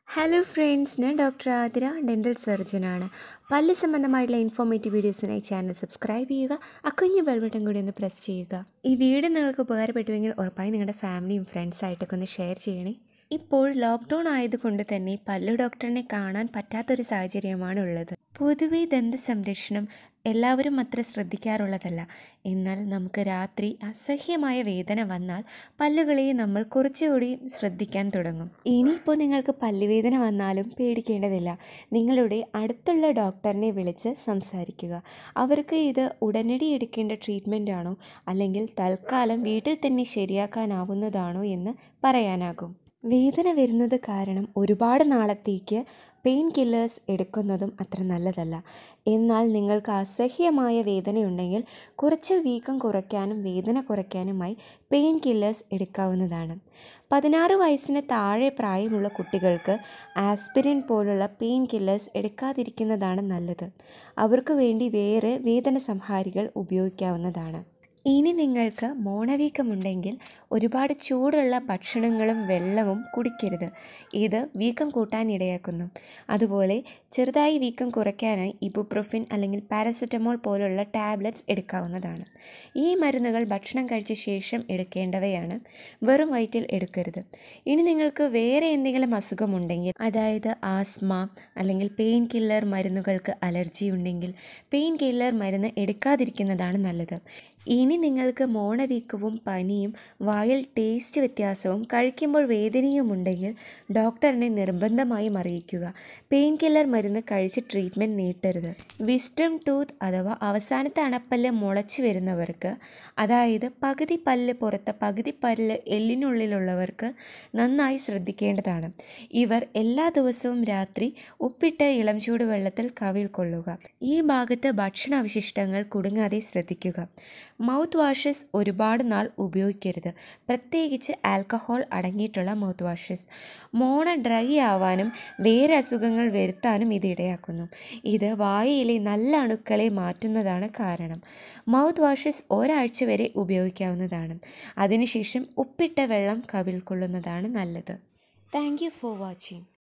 hello friends ഞാൻ doctor Athira dental സർജനാണ് പല്ല് സംബന്ധമായിട്ടുള്ള ഇൻഫോർമേറ്റീവ് വീഡിയോസിനായി ചാനൽ സബ്സ്ക്രൈബ് ചെയ്യുക ആ കുഞ്ഞു ബെൽബട്ടൺ കൂടി ഒന്ന് പ്രസ് ചെയ്യുക ഈ വീഡിയോ നിങ്ങൾക്ക് ഉപകാരപ്പെട്ടുവെങ്കിൽ ഉറപ്പായി നിങ്ങളുടെ ഫാമിലിയും ഫ്രണ്ട്സായിട്ടൊക്കെ ഒന്ന് ഷെയർ ചെയ്യണേ ഇപ്പോൾ ലോക്ക്ഡൗൺ ആയതുകൊണ്ട് തന്നെ പല്ലു ഡോക്ടറിനെ കാണാൻ പറ്റാത്തൊരു സാഹചര്യമാണ് ഉള്ളത് പൊതുവെ ദന്ത സംരക്ഷണം എല്ലാവരും അത്ര ശ്രദ്ധിക്കാറുള്ളതല്ല എന്നാൽ നമുക്ക് രാത്രി അസഹ്യമായ വേദന വന്നാൽ പല്ലുകളെ നമ്മൾ കുറച്ചുകൂടി ശ്രദ്ധിക്കാൻ തുടങ്ങും ഇനിയിപ്പോൾ നിങ്ങൾക്ക് പല്ലുവേദന വന്നാലും പേടിക്കേണ്ടതില്ല നിങ്ങളുടെ അടുത്തുള്ള ഡോക്ടറിനെ വിളിച്ച് സംസാരിക്കുക അവർക്ക് ഇത് ഉടനടി എടുക്കേണ്ട ട്രീറ്റ്മെൻ്റ് ആണോ അല്ലെങ്കിൽ തൽക്കാലം വീട്ടിൽ തന്നെ ശരിയാക്കാനാവുന്നതാണോ എന്ന് പറയാനാകും വേദന വരുന്നത് കാരണം ഒരുപാട് നാളത്തേക്ക് പെയിൻ കില്ലേഴ്സ് എടുക്കുന്നതും അത്ര നല്ലതല്ല എന്നാൽ നിങ്ങൾക്ക് അസഹ്യമായ വേദനയുണ്ടെങ്കിൽ കുറച്ച് വീക്കം കുറയ്ക്കാനും വേദന കുറയ്ക്കാനുമായി പെയിൻ കില്ലേഴ്സ് എടുക്കാവുന്നതാണ് പതിനാറ് വയസ്സിന് താഴെ പ്രായമുള്ള കുട്ടികൾക്ക് ആസ്പിരിൻ പോലുള്ള പെയിൻ കില്ലേഴ്സ് എടുക്കാതിരിക്കുന്നതാണ് നല്ലത് അവർക്ക് വേണ്ടി വേറെ വേദന സംഹാരികൾ ഉപയോഗിക്കാവുന്നതാണ് ഇനി നിങ്ങൾക്ക് മോണവീക്കമുണ്ടെങ്കിൽ ഒരുപാട് ചൂടുള്ള ഭക്ഷണങ്ങളും വെള്ളവും കുടിക്കരുത് ഇത് വീക്കം കൂട്ടാൻ ഇടയാക്കുന്നു അതുപോലെ ചെറുതായി വീക്കം കുറയ്ക്കാനായി ഇബുപ്രോഫിൻ അല്ലെങ്കിൽ പാരസെറ്റമോൾ പോലുള്ള ടാബ്ലറ്റ്സ് എടുക്കാവുന്നതാണ് ഈ മരുന്നുകൾ ഭക്ഷണം കഴിച്ച ശേഷം എടുക്കേണ്ടവയാണ് വെറും വയറ്റിൽ എടുക്കരുത് ഇനി നിങ്ങൾക്ക് വേറെ എന്തെങ്കിലും അസുഖമുണ്ടെങ്കിൽ അതായത് ആസ്മ അല്ലെങ്കിൽ പെയിൻ കില്ലർ മരുന്നുകൾക്ക് അലർജി ഉണ്ടെങ്കിൽ പെയിൻ കില്ലർ മരുന്ന് എടുക്കാതിരിക്കുന്നതാണ് നല്ലത് ഇനി നിങ്ങൾക്ക് മോണവീക്കവും പനിയും വായിൽ ടേസ്റ്റ് വ്യത്യാസവും കഴിക്കുമ്പോൾ വേദനയും ഉണ്ടെങ്കിൽ ഡോക്ടറിനെ നിർബന്ധമായും അറിയിക്കുക പെയിൻ കില്ലർ മരുന്ന് കഴിച്ച് ട്രീറ്റ്മെൻറ്റ് നീട്ടരുത് വിസ്റ്റം ടൂത്ത് അഥവാ അവസാനത്തെ അണപ്പല്ല് മുളച്ചു വരുന്നവർക്ക് അതായത് പകുതി പല്ല് പുറത്ത് പകുതി പല്ല് എല്ലിനുള്ളിലുള്ളവർക്ക് നന്നായി ശ്രദ്ധിക്കേണ്ടതാണ് ഇവർ എല്ലാ ദിവസവും രാത്രി ഉപ്പിട്ട് ഇളം ചൂടുവെള്ളത്തിൽ കവിൾ കൊള്ളുക ഈ ഭാഗത്ത് ഭക്ഷണാവശിഷ്ടങ്ങൾ കുടുങ്ങാതെ ശ്രദ്ധിക്കുക മൗത്ത് വാഷസ് ഒരുപാട് നാൾ ഉപയോഗിക്കരുത് പ്രത്യേകിച്ച് ആൽക്കഹോൾ അടങ്ങിയിട്ടുള്ള മൗത്ത് വാഷസ് മോണ ഡ്രൈ ആവാനും വേറെ അസുഖങ്ങൾ വരുത്താനും ഇത് ഇടയാക്കുന്നു ഇത് വായയിലെ നല്ല അണുക്കളെ മാറ്റുന്നതാണ് കാരണം മൗത്ത് വാഷസ് ഒരാഴ്ച വരെ ഉപയോഗിക്കാവുന്നതാണ് അതിനുശേഷം ഉപ്പിട്ട വെള്ളം കവിൾ കൊള്ളുന്നതാണ് നല്ലത് താങ്ക് യു ഫോർ വാച്ചിങ്